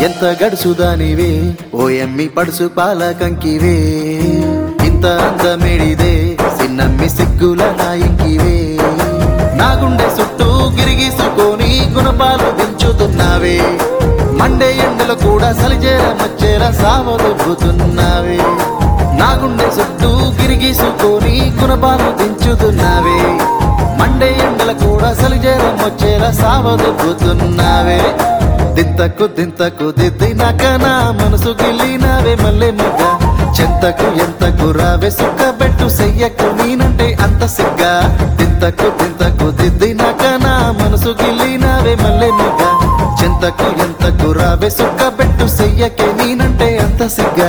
ఎంత గడుసుదానివే ఓ ఎమ్మి పడుసు పాల కంకివే ఇంత అందమేడిదే సిన్నమ్మి సిగ్గుల నాయింకివే నా గుండె చుట్టూ గిరిగీసుకొని గుణపాలు దించుతున్నావే మండే ఎండలు కూడా సలిచేర మచ్చేర సావదొబ్బుతున్నావే నా గుండె చుట్టూ గిరిగీసుకొని గుణపాలు దించుతున్నావే మండే ఎండల కూడా సలిచేర మొచ్చేర సావదొబ్బుతున్నావే దింతకు దింతకు దిద్దినాక నా మనసు గిల్లినావే మల్లె మొగ్గ చెంతకు ఎంతకు రావే సుక్క పెట్టు సెయ్యకు నేనంటే అంత సిగ్గా దింతకు దింతకు దిద్దినాక నా మనసు గిల్లినావే మల్లె మొగ్గ చెంతకు ఎంతకు రావే సుక్క పెట్టు సెయ్యకే నేనంటే అంత సిగ్గా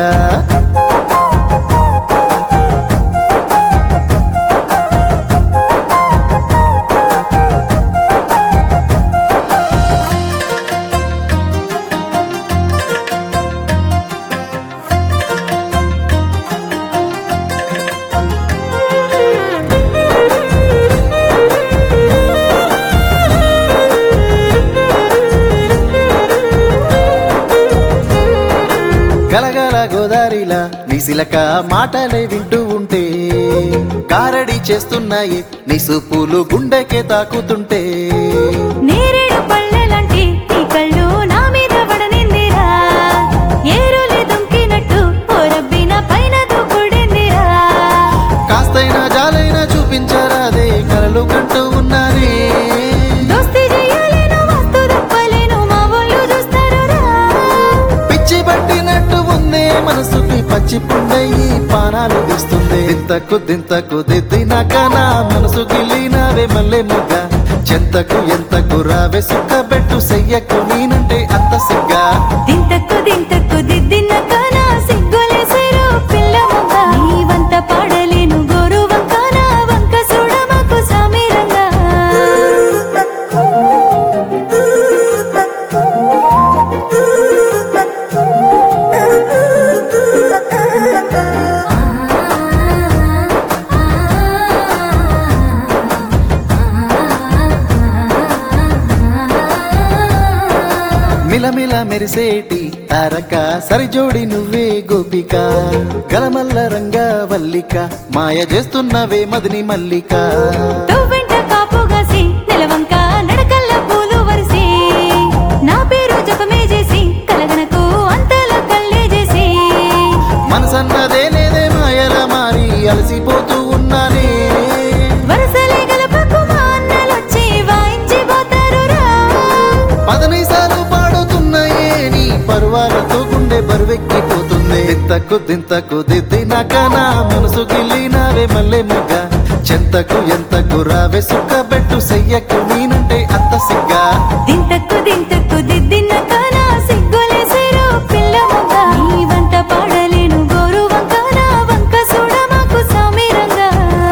గలగల గోదారిలా నీ సిలక మాటలే వింటూ ఉంటే కారడి చేస్తున్నాయి నీ సూపులు గుండెకే తాకుతుంటే నేరేడు పళ్ళెలాంటి నీ కళ్ళు నా మీద పడనిందిరా ఏరులే దుంకినట్టు ఓ రబ్బిన పైన దూకుడిందిరా కాస్తైనా జాలైనా చూపించరాదే కలలు కంటూ ఉన్నానే దోస్తి చెయ్యాలేను మస్తు తప్పలేను మా వాళ్ళు చూస్తారురా పిచ్చి పట్టినట్టు ఉందే మనసుకి పచ్చి పుండయి పానాలు తీస్తుంది దింతకు దింతకు దిద్దినాక నా మనసు గిల్లినావే మల్లె మొగ్గ చెంతకు ఎంతకు రావే సుక్క పెట్టు సెయ్యకు నేనంటే అంత సిగ్గా దింతక్కు దింతక్కు దిద్దినక నా సిగ్గులేసేరు పిల్ల మొగ్గ నీ వంత పాడలేను గోరు వంక నా వంక చూడమకు సమీరంగా మిలమిల మెరిసేటి తారక సరిజోడి నువ్వే గోపిక గలమల్ల రంగా వల్లిక మాయ చేస్తున్నవే మదిని మల్లిక తువ్వెంట కాపుగాసి నెలవంక నడకల్ల పూలు వరిసి నా పేరు జపమే చేసి కలగనకు అంతల కల్లే చేసి మనసన్నదే లేదే మాయల మారి అలసిపోతూ ఉన్నానే వరసలే గలపకు మా అన్నలొచ్చి వాయించి పోతారురా పదనైసాలు పాడుతున్నాయే నీ పర్వాలతో గుండె బరువెక్కిపోతుంది దింతకు దింతకు దిద్దినాక నా మనసు గిల్లినావే మల్లె మొగ్గ చెంతకు ఎంతకు రావే సుక్క పెట్టు సెయ్యకు నేనంటే అంత సిగ్గా దింతక్కు దింతక్కు దిద్దినక నా సిగ్గులేసేరు పిల్ల మొగ్గ నీ వంత పాడలేను గోరు వంక నా వంక చూడమకు సమీరంగా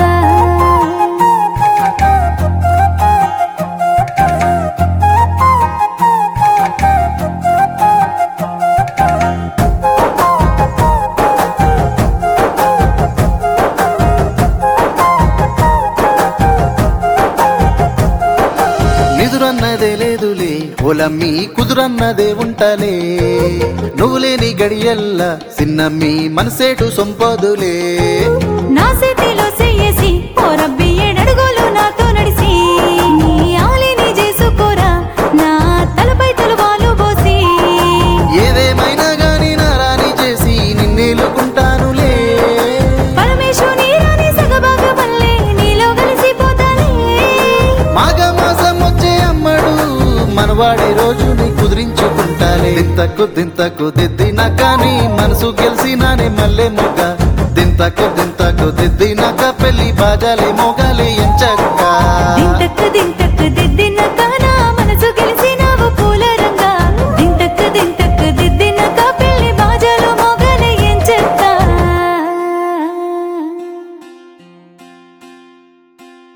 నిదురన్నదే లేదులే ఒలమ్మి కుదురన్నదే ఉంటలే నువ్వు లేని గడియల్లా సిన్నమ్మి మనసేటు సొంపదులే నా చేతిలో చెయ్యేసి ఓ రబ్బి ఏడడుగులు నాతో నడిసి నీ ఆలిని చేసుకోరా నా తలపై తలువాలు పోసి ఏదేమైనా గాని నారాని చేసి నిన్నేలుకుంటానులే పరమేశ్వరుని రాణి సగభాగ వల్లే నీలో కలిసిపోతానే మాఘ మాసం వచ్చే అమ్మడు మనవాడే రోజుని కుదిరించుకుంటాలే దింతకు దింతకు దిద్దినాక నీ మనసు గెలిసినానే మల్లె మొగ్గ దింతకు దింతకు దిద్దినాక పెళ్లి బాజాలే మోగాలే ఎంచక్క దింతక్కు దింత